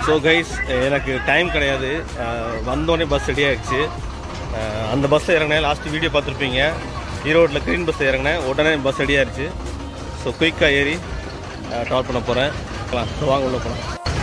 So guys எனக்கு time கிடையாது அஹ், வந்தோடனே பஸ் ரெடி ஆயிடுச்சு அஹ், அந்த பஸ்ஸில் இறங்கினேன் லாஸ்ட் வீடியோ பார்த்துருப்பீங்க ஈரோட்டில் க்ரீன் பஸ்ஸில் இறங்கினேன் உடனே பஸ் ரெடி ஆயிடுச்சு ஸோ குயிக்காக ஏறி ட்ராவல் பண்ண போகிறேன் வாங்க உள்ள போகலாம்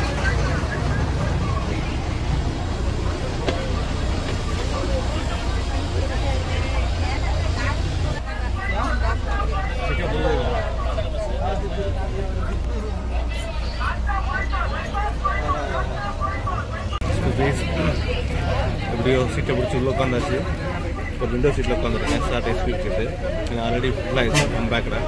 எப்படியோ சீட்டை பிடிச்சி உள்ளே உட்காந்தாச்சு இப்போ விண்டோ சீட்டில் உட்காந்துருக்கேன் ஸ்டார்ட் எஸ்பீட் கேட்டு நான் ஆல்ரெடி ஃபுல்லாக கம் பேக்கில்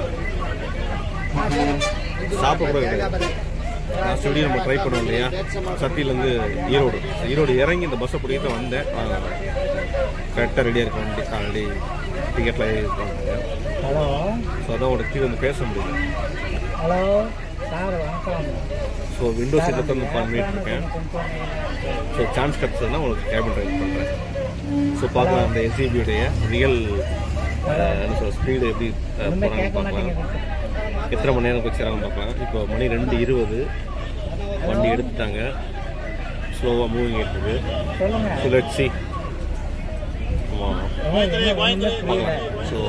சாப்பிட கூட கிடையாது லாஸ்ட் வீடியோ நம்ம ட்ரை பண்ணோம் இல்லையா சத்தியிலேருந்து ஈரோடு ஈரோடு இறங்கி இந்த பஸ்ஸை பிடிக்கிட்டு வந்தேன் கரெக்டாக ரெடியாக இருக்க வண்டி ஆல்ரெடி டிக்கெட்டில் இருக்காங்க ஹலோ ஸோ அதான் உனக்கு கீழே வந்து பேச முடியல ஹலோ சார் வணக்கம் ஸோ விண்டோ சீட்டில் தான் பண்ணிட்டு இருக்கேன் ஸோ சான்ஸ் கிடச்சதுன்னா உங்களுக்கு கேபின் ட்ரைவ் பண்ணுறேன் ஸோ பார்க்கலாம் அந்த எஸ்இபியுடைய ரியல் என்ன சொல்ற ஸ்பீடு எப்படி அஹ், போறாங்கன்னு பார்க்கலாம் எத்தனை மணி நேரம் வச்சுறாங்கன்னு பார்க்கலாம் இப்போ மணி ரெண்டு இருபது வண்டி எடுத்துட்டாங்க ஸ்லோவாக மூவிங் இருக்குது சொல்லுங்க ஸோ லெட் சி ஆமாம் பார்க்கலாம் so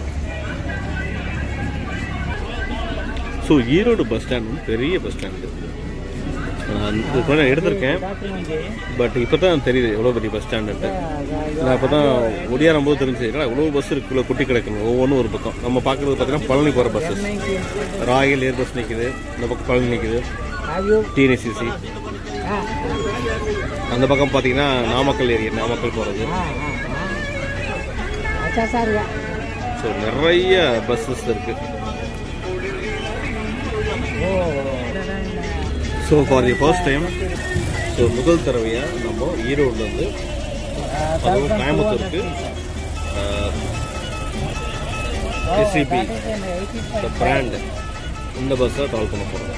so Erode bus stand வந்து பெரிய பஸ் ஸ்டாண்டு நான் இது கூட நான் எடுத்திருக்கேன் பட் இப்போ தான் தெரியுது எவ்வளோ பெரிய பஸ் ஸ்டாண்டுன்ட்டு நான் இப்போ தான் ஒடியாரும் போது தெரிஞ்சு என்னடா இவ்வளோ பஸ் இருக்குள்ள குட்டி கிடக்குங்க ஒவ்வொன்றும் ஒரு பக்கம் நம்ம பார்க்குறது பார்த்தீங்கன்னா பழனி போகிற பஸ்ஸஸ் ராயல் ஏர் பஸ் நிற்குது இந்த பக்கம் பழனி நிற்குது டிஎன்எஸ்சிசி அந்த பக்கம் பார்த்தீங்கன்னா நாமக்கல் ஏரியா நாமக்கல் போகிறது அச்சா சார் ஸோ நிறைய பஸ்ஸஸ் இருக்குது ஓ so for the first time so முதல் தடவையாக நம்ம ஈரோடுலேருந்து அதுவும் கோயம்புத்தூருக்கு எஸ்சிபி இந்த பிராண்ட் இந்த பஸ்ஸை ட்ராவல் பண்ண போகிறோம்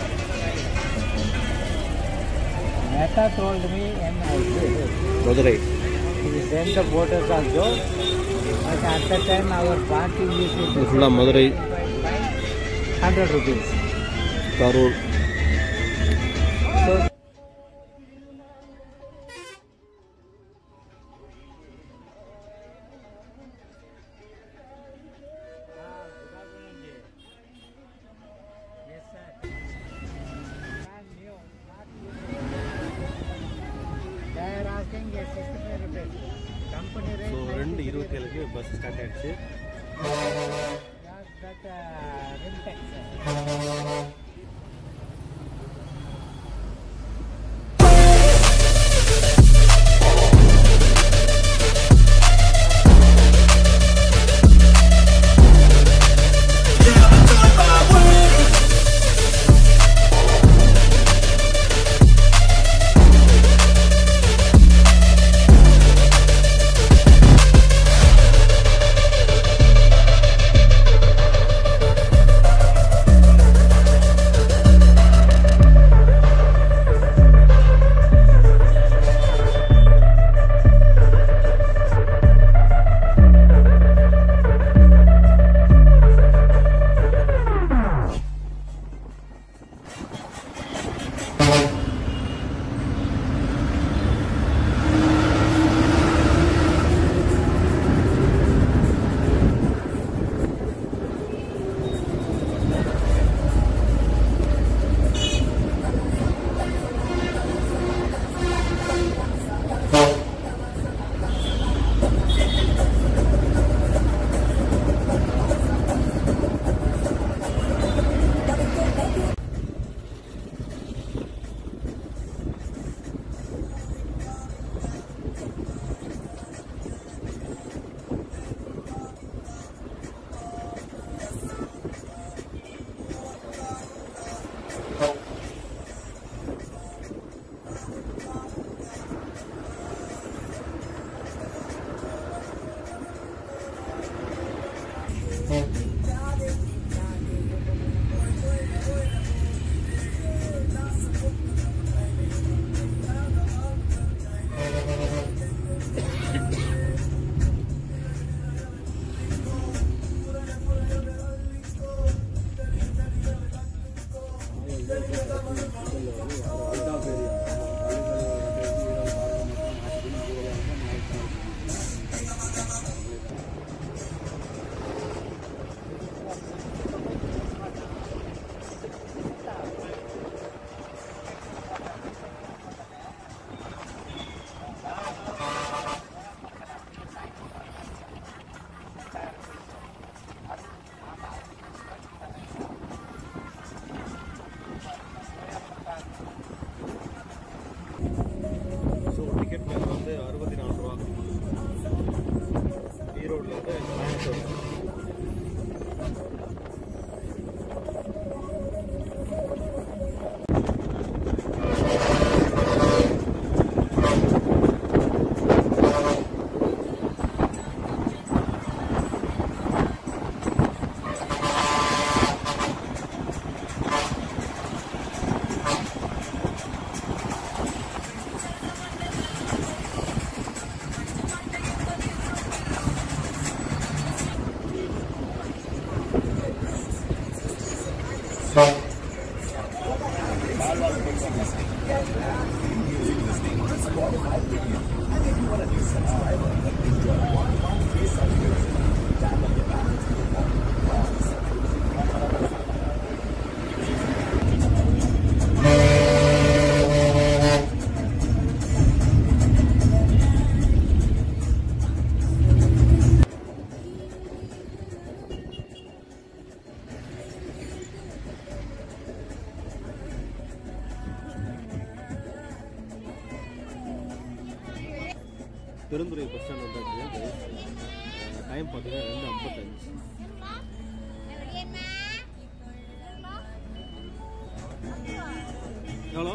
Meta told me and I did. Madurai He sent the photos also. But at the time our party used இது to ஃபுல்லாக Madurai 100 rupees. Karur So Yes, sir. Brand new, not new. They are asking a 65 rupees. Company rate. So ரெண்டு இருபத்தி ஏழுக்கு bus start ஆயிடுச்சு Yes, that uh, rim tax. sir. Perundurai bus stand வந்தாச்சு time பார்த்தீங்கன்னா ரெண்டு ஐம்பத்தஞ்சு எவ்வளோ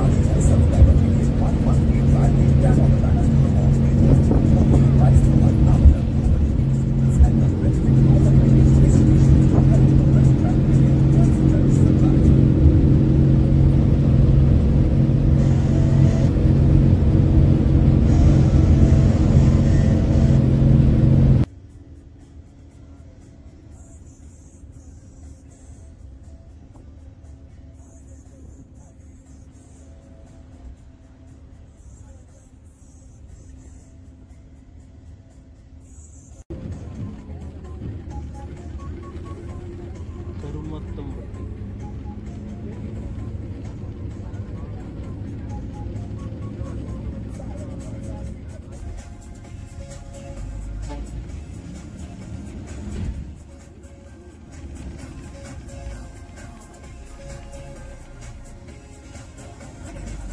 Thank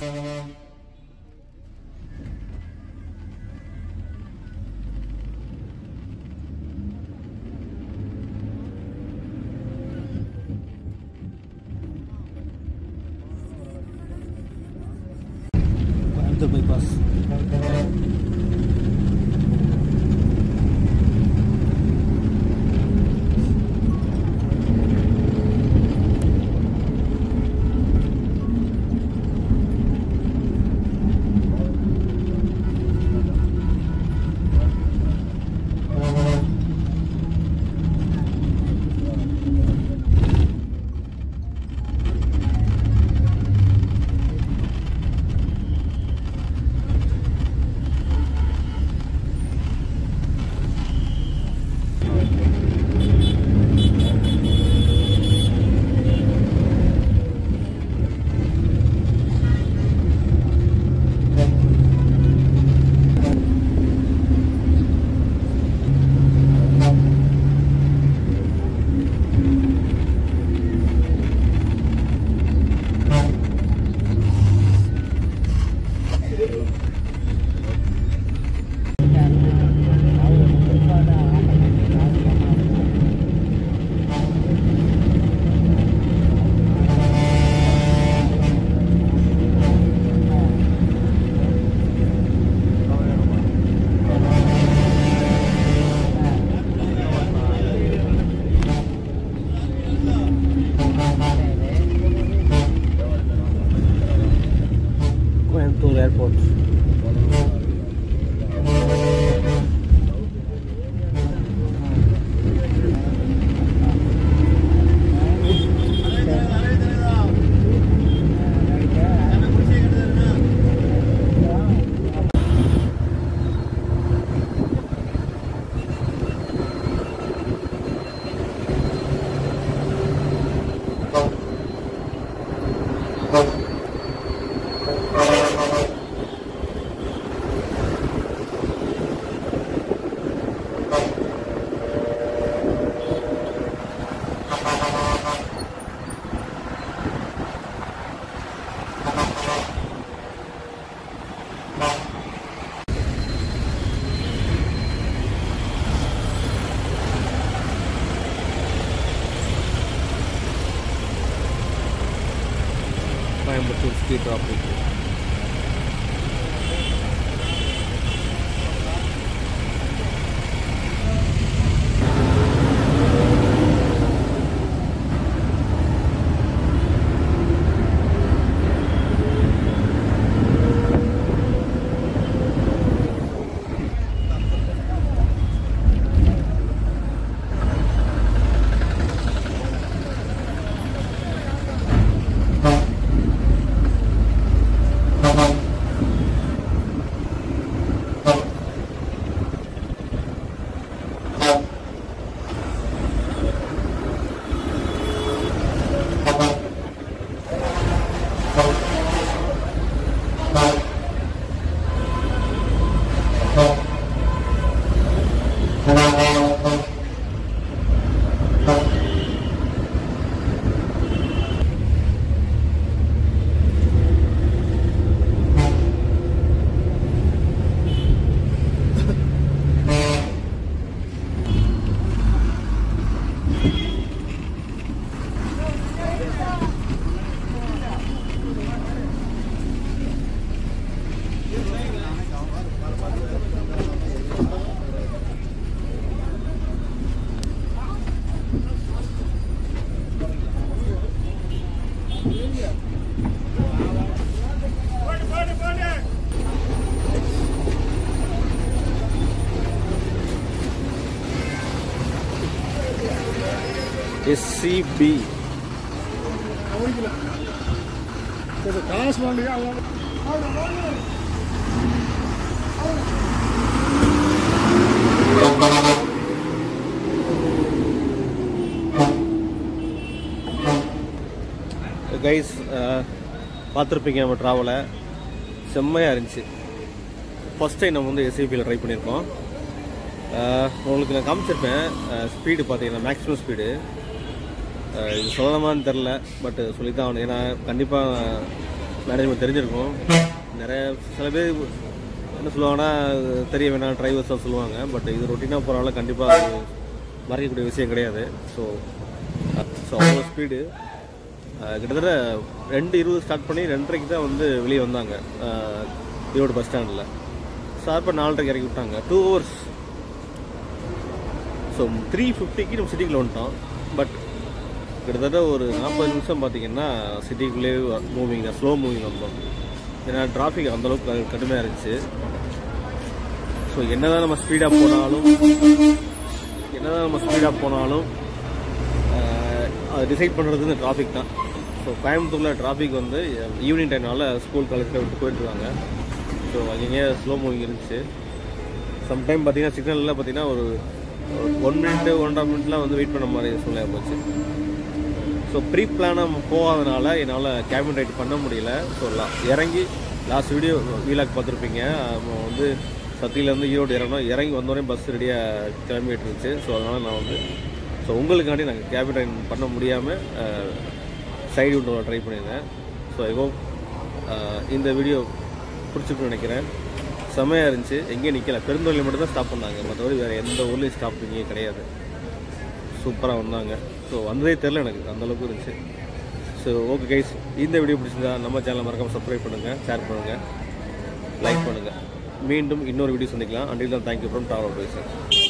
Coimbatore bypass Coimbatore airport Coimbatore street traffic SCP காசு வாங்க கைஸ் பார்த்துருப்பீங்க நம்ம ட்ராவலை செம்மையாக இருந்துச்சு ஃபஸ்ட் டைம் நம்ம வந்து எஸ்ஐபியில் ட்ரை பண்ணியிருக்கோம் அஹ், உங்களுக்கு நான் காமிச்சிருப்பேன் ஸ்பீடு பார்த்தீங்கன்னா மேக்ஸிமம் ஸ்பீடு இது சொல்லணுமான்னு தெரில பட் சொல்லி தான் ஆகணும் ஏன்னா கண்டிப்பாக மேனேஜ்மெண்ட் தெரிஞ்சிருக்கும் நிறைய சில பேர் என்ன சொல்லுவாங்கன்னா தெரிய வேணாம் டிரைவர்ஸ் தான் சொல்லுவாங்க பட் இது ரொட்டீனாக போகிறனால கண்டிப்பாக அது மறைக்கக்கூடிய விஷயம் கிடையாது ஸோ ஸோ அவ்வளோ ஸ்பீடு கிட்டத்தட்ட ரெண்டு இருபது ஸ்டார்ட் பண்ணி ரெண்டரைக்கு தான் வந்து வெளியே வந்தாங்க அஹ், ஈரோடு பஸ் ஸ்டாண்டில் ஷார்ப்பாக நாலரைக்கு இறக்கி விட்டாங்க டூ ஹவர்ஸ் ஸோ த்ரீ ஃபிஃப்டிக்கு நம்ம சிட்டிக்குள்ளே வந்துட்டோம் பட் கிட்டத்தட்ட ஒரு நாற்பது நிமிஷம் பார்த்தீங்கன்னா சிட்டிக்குள்ளே மூவிங் தான் ஸ்லோ மூவிங் வந்தோம் ஏன்னா டிராஃபிக் அந்தளவுக்கு கடுமையாக இருந்துச்சு ஸோ என்னதான் நம்ம ஸ்பீடாக போனாலும் என்னதான் நம்ம ஸ்பீடாக போனாலும் ஆஹ், அது டிசைட் பண்ணுறது இந்த டிராஃபிக் தான் ஸோ கோயம்புத்தூரில் டிராஃபிக் வந்து ஈவினிங் டைம்னால ஸ்கூல் காலேஜில் விட்டு போயிட்டுருக்காங்க ஸோ அங்கங்கே ஸ்லோ மூவிங் இருந்துச்சு சம்டைம் பார்த்தீங்கன்னா சிக்னலில் பார்த்தீங்கன்னா ஒரு ஒன் மினிட் ஒன்றரை மினிட்லாம் வந்து வெயிட் பண்ண மாதிரி சூழ்நிலை போச்சு ஸோ ப்ரீ பிளானாக போகாதனால என்னால் கேபின் ரைட் பண்ண முடியல ஸோ இறங்கி லாஸ்ட் வீடியோ வீலாக் பார்த்துருப்பீங்க நம்ம வந்து சத்தியிலேருந்து ஈரோடு இறங்கணும் இறங்கி வந்தோடனே பஸ் ரெடியாக கிளம்பிட்டு இருந்துச்சு ஸோ அதனால் நான் வந்து ஸோ உங்களுக்காண்டி நாங்கள் கேபின் ரைட் பண்ண முடியாமல் சைடு விண்டோ ட்ரை பண்ணியிருந்தேன் ஸோ ஐ ஹோப் இந்த வீடியோ பிடிச்சிருக்குன்னு நினைக்கிறேன் செம்மையாக இருந்துச்சு எங்கேயும் நிற்கல பெருந்தொழில் மட்டும் தான் ஸ்டாப் பண்ணாங்க மற்றபடி வேறு எந்த ஊர்லேயும் ஸ்டாப்பிங்கே கிடையாது சூப்பராக வந்தாங்க ஸோ வந்ததே தெரில எனக்கு அந்த அளவுக்கு இருந்துச்சு ஸோ ஓகே கைஸ் இந்த வீடியோ பிடிச்சிருந்தா நம்ம சேனலை மறக்காம சப்ஸ்கிரைப் பண்ணுங்கள் ஷேர் பண்ணுங்கள் லைக் பண்ணுங்கள் மீண்டும் இன்னொரு வீடியோ சந்திக்கலாம் அண்டில் தான் தேங்க்யூ ஃப்ரம் டாவல் பேசுகிறேன்